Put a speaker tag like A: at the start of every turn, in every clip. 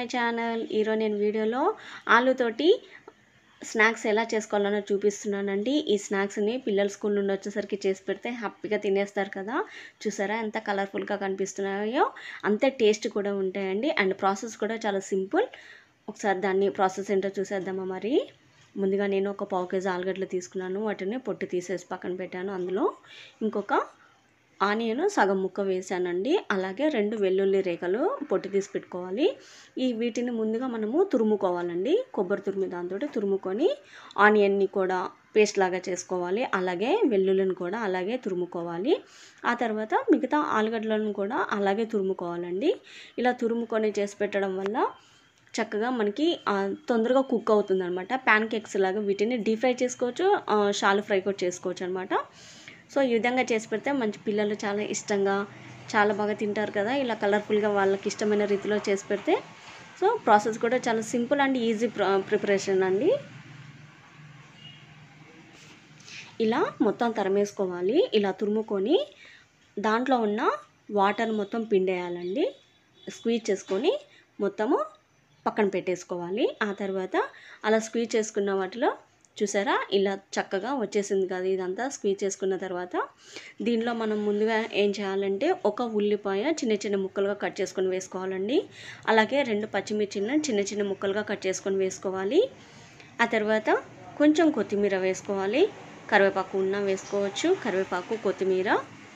A: channel ఈరోజు నేను వీడియోలో ఆలుతోటి స్నాక్స్ ఎలా చేసుకోవాలనో చూపిస్తున్నానండి ఈ స్నాక్స్ని పిల్లలు స్కూల్ నుండి వచ్చేసరికి చేసి పెడితే హ్యాపీగా తినేస్తారు కదా చూసారా ఎంత కలర్ఫుల్గా కనిపిస్తున్నాయో అంతే టేస్ట్ కూడా ఉంటాయండి అండ్ ప్రాసెస్ కూడా చాలా సింపుల్ ఒకసారి దాన్ని ప్రాసెస్ ఏంటో చూసేద్దామా మరి ముందుగా నేను ఒక పావు కేజీ ఆలుగడ్డలు తీసుకున్నాను వాటిని పొట్టు తీసేసి పక్కన పెట్టాను అందులో ఇంకొక ఆనియన్ సగం ముక్క వేసానండి అలాగే రెండు వెల్లుల్లి రేఖలు పొట్టు తీసి పెట్టుకోవాలి ఈ వీటిని ముందుగా మనము తురుముకోవాలండి కొబ్బరి తురుము దాంతో తురుముకొని ఆనియన్ని కూడా పేస్ట్ లాగా చేసుకోవాలి అలాగే వెల్లుల్లిని కూడా అలాగే తురుముకోవాలి ఆ తర్వాత మిగతా ఆలుగడ్డలను కూడా అలాగే తురుముకోవాలండి ఇలా తురుముకొని చేసి పెట్టడం వల్ల చక్కగా మనకి ఆ, తొందరగా కుక్ అవుతుంది అనమాట ప్యాన్ కేక్స్ లాగా వీటిని డీప్ ఫ్రై చేసుకోవచ్చు ఆ, షాలు ఫ్రై కూడా చేసుకోవచ్చు అనమాట సో ఈ విధంగా చేసి పెడితే మంచి పిల్లలు చాలా ఇష్టంగా చాలా బాగా తింటారు కదా ఇలా కలర్ఫుల్గా వాళ్ళకి ఇష్టమైన రీతిలో చేసి పెడితే సో ప్రాసెస్ కూడా చాలా సింపుల్ అండ్ ఈజీ ప్రిపరేషన్ అండి ఇలా మొత్తం తరమేసుకోవాలి ఇలా తురుముకొని దాంట్లో ఉన్న వాటర్ మొత్తం పిండేయాలండి స్క్వీజ్ చేసుకొని మొత్తము పక్కన పెట్టేసుకోవాలి ఆ తర్వాత అలా స్క్వీజ్ చేసుకున్న వాటిలో చూసారా ఇలా చక్కగా వచ్చేసింది కదా ఇదంతా స్క్వీజ్ చేసుకున్న తర్వాత దీనిలో మనం ముందుగా ఏం చేయాలంటే ఒక ఉల్లిపాయ చిన్న చిన్న ముక్కలుగా కట్ చేసుకొని వేసుకోవాలండి అలాగే రెండు పచ్చిమిర్చిని చిన్న చిన్న ముక్కలుగా కట్ చేసుకొని వేసుకోవాలి ఆ తర్వాత కొంచెం కొత్తిమీర వేసుకోవాలి కరివేపాకు ఉన్న వేసుకోవచ్చు కరివేపాకు కొత్తిమీర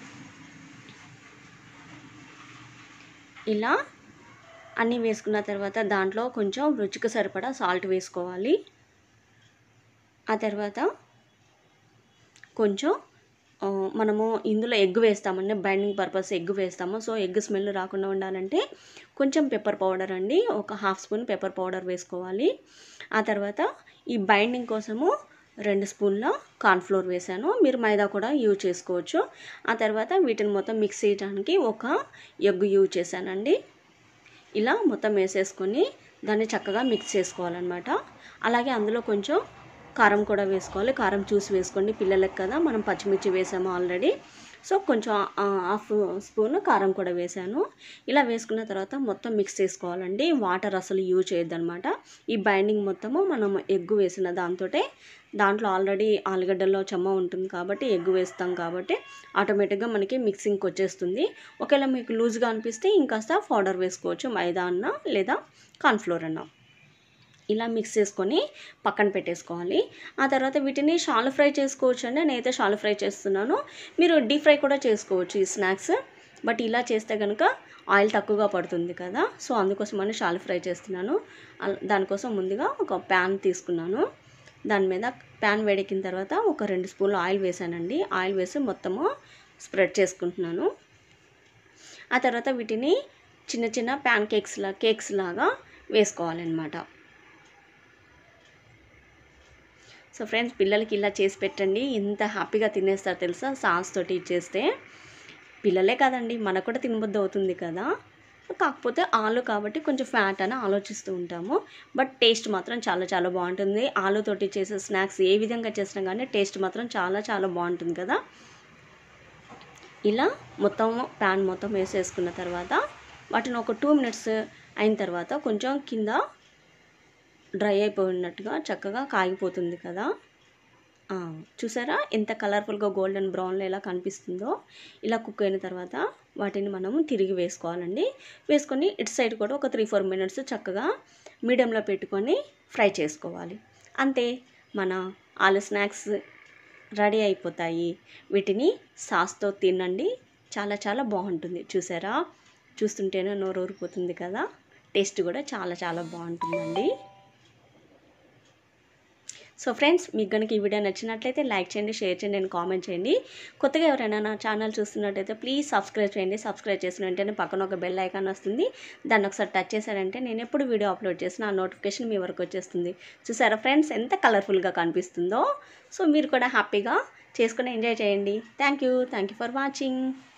A: ఇలా అన్నీ వేసుకున్న తర్వాత దాంట్లో కొంచెం రుచికి సరిపడా సాల్ట్ వేసుకోవాలి ఆ తర్వాత కొంచెం ఆ, మనము ఇందులో ఎగ్ వేస్తామండి బైండింగ్ పర్పస్ ఎగ్ వేస్తాము సో ఎగ్ స్మెల్ రాకుండా ఉండాలంటే కొంచెం పెప్పర్ పౌడర్ అండి ఒక హాఫ్ స్పూన్ పెప్పర్ పౌడర్ వేసుకోవాలి ఆ తర్వాత ఈ బైండింగ్ కోసము రెండు స్పూన్ల కార్న్ఫ్లోర్ వేసాను మీరు మైదా కూడా యూజ్ చేసుకోవచ్చు ఆ తర్వాత వీటిని మొత్తం మిక్స్ చేయడానికి ఒక ఎగ్ యూజ్ చేశానండి ఇలా మొత్తం వేసేసుకొని దాన్ని చక్కగా మిక్స్ చేసుకోవాలన్నమాట అలాగే అందులో కొంచెం కారం కూడా వేసుకోవాలి కారం చూసి వేసుకోండి పిల్లలకి కదా మనం పచ్చిమిర్చి వేసాము ఆల్రెడీ సో కొంచెం ఆ, హాఫ్ స్పూన్ కారం కూడా వేసాను ఇలా వేసుకున్న తర్వాత మొత్తం మిక్స్ చేసుకోవాలండి వాటర్ అసలు యూజ్ చేయొద్దనమాట ఈ బైండింగ్ మొత్తము మనం ఎగ్ వేసిన దాంతో దాంట్లో ఆల్రెడీ ఆలుగడ్డల్లో చెమ్మ ఉంటుంది కాబట్టి ఎగ్ వేస్తాం కాబట్టి ఆటోమేటిక్గా మనకి మిక్సింగ్కి వచ్చేస్తుంది ఒకవేళ మీకు లూజ్గా అనిపిస్తే ఇంకాస్త పౌడర్ వేసుకోవచ్చు మైదా అన్న లేదా కార్న్ఫ్లోర్ అన్న ఇలా మిక్స్ చేసుకొని పక్కన పెట్టేసుకోవాలి ఆ తర్వాత వీటిని షాలు ఫ్రై చేసుకోవచ్చు అండి నేనైతే షాలు ఫ్రై చేస్తున్నాను మీరు డీప్ ఫ్రై కూడా చేసుకోవచ్చు ఈ స్నాక్స్ బట్ ఇలా చేస్తే కనుక ఆయిల్ తక్కువగా పడుతుంది కదా సో అందుకోసమని షాలు ఫ్రై చేస్తున్నాను అల్- దానికోసం ముందుగా ఒక ప్యాన్ తీసుకున్నాను దాని మీద ప్యాన్ వేడెక్కిన తర్వాత ఒక రెండు స్పూన్లు ఆయిల్ వేసానండి ఆయిల్ వేసి మొత్తము స్ప్రెడ్ చేసుకుంటున్నాను ఆ తర్వాత వీటిని చిన్న చిన్న ప్యాన్ కేక్స్ లా కేక్స్ లాగా వేసుకోవాలన్నమాట సో ఫ్రెండ్స్ పిల్లలకి ఇలా చేసి పెట్టండి ఇంత హ్యాపీగా తినేస్తారు తెలుసా సాస్ తోటి చేస్తే పిల్లలే కదండి మనకు కూడా తినబుద్ధి అవుతుంది కదా కాకపోతే ఆలు కాబట్టి కొంచెం ఫ్యాట్ అని ఆలోచిస్తూ ఉంటాము బట్ టేస్ట్ మాత్రం చాలా చాలా బాగుంటుంది ఆలుతోటి చేసే స్నాక్స్ ఏ విధంగా చేసినా కానీ టేస్ట్ మాత్రం చాలా చాలా బాగుంటుంది కదా ఇలా మొత్తం ప్యాన్ మొత్తం వేసేసుకున్న తర్వాత వాటిని ఒక టూ మినిట్స్ అయిన తర్వాత కొంచెం కింద డ్రై అయిపోయినట్టుగా చక్కగా కాగిపోతుంది కదా ఆ, చూసారా ఎంత కలర్ఫుల్గా గోల్డెన్ బ్రౌన్లో ఎలా కనిపిస్తుందో ఇలా కుక్ అయిన తర్వాత వాటిని మనము తిరిగి వేసుకోవాలండి వేసుకొని ఇటు సైడ్ కూడా ఒక త్రీ ఫోర్ మినిట్స్ చక్కగా మీడియంలో పెట్టుకొని ఫ్రై చేసుకోవాలి అంతే మన ఆలు స్నాక్స్ రెడీ అయిపోతాయి వీటిని సాస్తో తినండి చాలా చాలా బాగుంటుంది చూసారా చూస్తుంటేనే నోరు ఊరిపోతుంది కదా టేస్ట్ కూడా చాలా చాలా బాగుంటుందండి సో ఫ్రెండ్స్ మీకు కనుక ఈ వీడియో నచ్చినట్లయితే లైక్ చేయండి షేర్ చేయండి అండ్ కామెంట్ చేయండి కొత్తగా ఎవరైనా నా ఛానల్ చూస్తున్నట్టయితే ప్లీజ్ సబ్స్క్రైబ్ చేయండి సబ్స్క్రైబ్ చేసిన వెంటనే పక్కన ఒక బెల్ ఐకాన్ వస్తుంది దాన్ని ఒకసారి టచ్ చేశారంటే నేను ఎప్పుడు వీడియో అప్లోడ్ చేసిన ఆ నోటిఫికేషన్ మీ వరకు వచ్చేస్తుంది చూసారా ఫ్రెండ్స్ ఎంత కలర్ఫుల్గా కనిపిస్తుందో సో మీరు కూడా హ్యాపీగా చేసుకుని ఎంజాయ్ చేయండి thank you thank you for watching